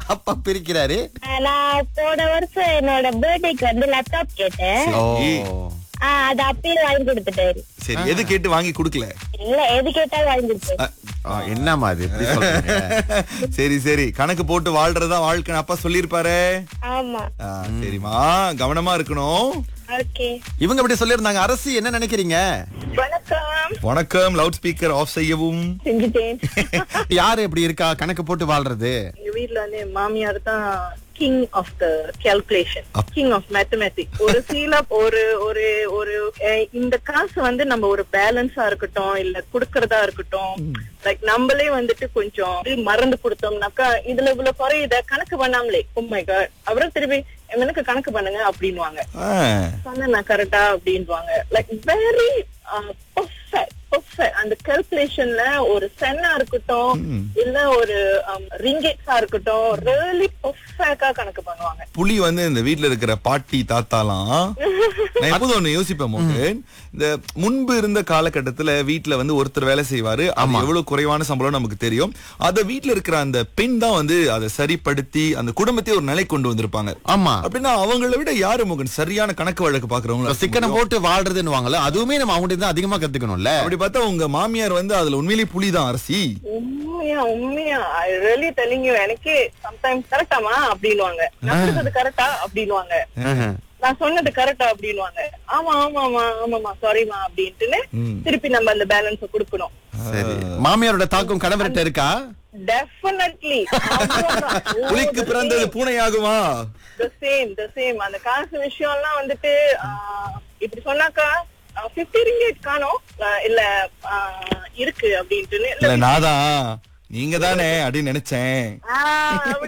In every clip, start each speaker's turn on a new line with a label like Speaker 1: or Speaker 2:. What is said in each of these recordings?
Speaker 1: அப்பா பிரிக்கிறாரு
Speaker 2: நான் போன வருஷம் என்னோட பர்த்டேக்கு வந்து லேப்டாப் கேட்டேன்
Speaker 1: ஓ
Speaker 2: ஆ, அது அப்பயே வாங்கி கொடுத்துட்டாரு
Speaker 3: சரி எது கேட்டு வாங்கி கொடுக்கல
Speaker 2: இல்ல எது கேட்டாலும் வாங்கி கொடுத்தாரு
Speaker 1: ஆ, என்னம்மா அது இப்படி சொல்றீங்க?
Speaker 3: சரி சரி கணக்கு போட்டு வாழ்றதா வாழ்க்கை அப்பா சொல்லிருப்பாரு
Speaker 2: ஆமா
Speaker 3: சரிம்மா கவனமா இருக்கணும்
Speaker 2: ஓகே
Speaker 1: இவங்க இப்படி சொல்லியிருந்தாங்க அரசு என்ன நினைக்கிறீங்க
Speaker 2: வணக்கம்
Speaker 3: வணக்கம் லவுட் ஸ்பீக்கர் ஆஃப் செய்யவும்
Speaker 2: செஞ்சுட்டேன்
Speaker 1: யாரு இப்படி இருக்கா கணக்கு போட்டு வாழ்றது
Speaker 4: எங்க வீட்ல வந்து என் மாமியார் தான் king of the calculation king of mathematic ஒரு சீல ஒரு ஒரு ஒரு அஹ், இந்த காசு வந்து நம்ம ஒரு பேலன்ஸா இருக்கட்டும் இல்ல குடுக்கறதா இருக்கட்டும் லைக் நம்மளே வந்துட்டு கொஞ்சம் இது மறந்து கொடுத்தோம்னாக்கா இதுல இவ்வளவு குறையுத கணக்கு பண்ணாமலே உண்மை அப்புறம் திருப்பி எனக்கு கணக்கு பண்ணுங்க அப்படின்வாங்க
Speaker 3: ஆ,
Speaker 4: சொன்னா நான் கரெக்டா அப்படின்வாங்க லைக் வெரி பர்ஃபெக்ட் பர்ஃபெக்ட் அந்த கால்குலேஷன்ல ஒரு சென்னா இருக்கட்டும் இல்ல ஒரு ரிங்கெட்ஸா இருக்கட்டும் ரியலி பர்ஃபெக்டா கணக்கு பண்ணுவாங்க
Speaker 3: புலி வந்து இந்த வீட்ல இருக்கிற பாட்டி தாத்தாலாம் நான் எப்போதும் ஒண்ணு யோசிப்பேன் மோகன் இந்த முன்பு இருந்த காலகட்டத்துல வீட்ல வந்து ஒருத்தர் வேலை செய்வாரு அது எவ்வளவு குறைவான சம்பளம் நமக்கு தெரியும் அத வீட்ல இருக்கிற அந்த பெண் தான் வந்து அதை சரிப்படுத்தி அந்த குடும்பத்தையே ஒரு நிலை கொண்டு வந்திருப்பாங்க
Speaker 1: ஆமா
Speaker 3: அப்படின்னா அவங்கள விட யாரு மோகன் சரியான கணக்கு வழக்கு பாக்குறவங்க
Speaker 1: சிக்கனம் போட்டு வாழ்றதுன்னு வாங்கல அதுவுமே நம்ம அவங்க தான் அதிகமா கத்துக்கணும்ல
Speaker 3: அப்படி பார்த்தா உங்க மாமியார் வந்து அதுல உண்மையிலேயே புலிதான் அரசி
Speaker 4: உண்மையா உண்மையா ஐ ரியலி டெல்லிங் யூ எனக்கே சம்டைம்ஸ் கரெக்டாமா அப்படின்வாங்க நான் சொல்றது கரெக்டா அப்படின்வாங்க
Speaker 1: ஆஹா.
Speaker 4: நான் சொன்னது கரெக்டா அப்படின்வாங்க ஆமா ஆமா ஆமா ஆமாமா சாரிமா அப்படின்ட்டுன்னு திருப்பி நம்ம அந்த பேலன்ஸ கொடுக்கணும்
Speaker 1: சரி மாமியாரோட தாக்கம் கணவர்கிட்ட இருக்கா
Speaker 4: டெஃபினெட்லி
Speaker 3: புலிக்கு பிறந்தது பூனையாகுமா
Speaker 4: த சேம் த சேம் அந்த காசு விஷயம்லாம் வந்துட்டு ஆஹ், இப்படி சொன்னாக்கா பிப்டி ரிங்கேட் காணோம் ஆஹ், இல்ல ஆஹ், இருக்கு அப்படின்ட்டுன்னு இல்ல,
Speaker 3: இல்ல நாதான் நீங்க தானே அப்படின்னு நினைச்சேன்
Speaker 4: ஆஹ், அப்படி.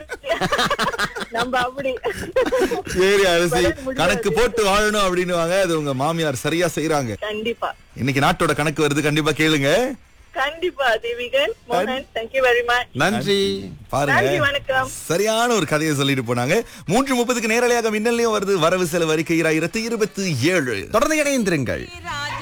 Speaker 4: நம்ம அப்படி
Speaker 3: சரி அரசி
Speaker 4: பதில் முடியாது.
Speaker 3: கணக்கு போட்டு வாழணும் அப்படின்னுவாங்க அது உங்க மாமியார் சரியா செய்யறாங்க
Speaker 4: கண்டிப்பா
Speaker 3: இன்னைக்கு நாட்டோட கணக்கு வருது கண்டிப்பா கேளுங்க
Speaker 4: கண்டிப்பா தேவிகன் மோகன் தேங்க்யூ வெரி மச்
Speaker 1: நன்றி
Speaker 4: நன்றி
Speaker 3: பாருங்க
Speaker 4: வணக்கம்
Speaker 3: சரியான ஒரு கதையை சொல்லிட்டு போனாங்க மூன்று முப்பதுக்கு நேரலையாக மின்னலையும் வருது வரவு செலவு அறிக்கை ஆயிரத்தி இருபத்தி ஏழு
Speaker 1: தொடர்ந்து இணைந்திருங்கள்
Speaker 5: ராஜ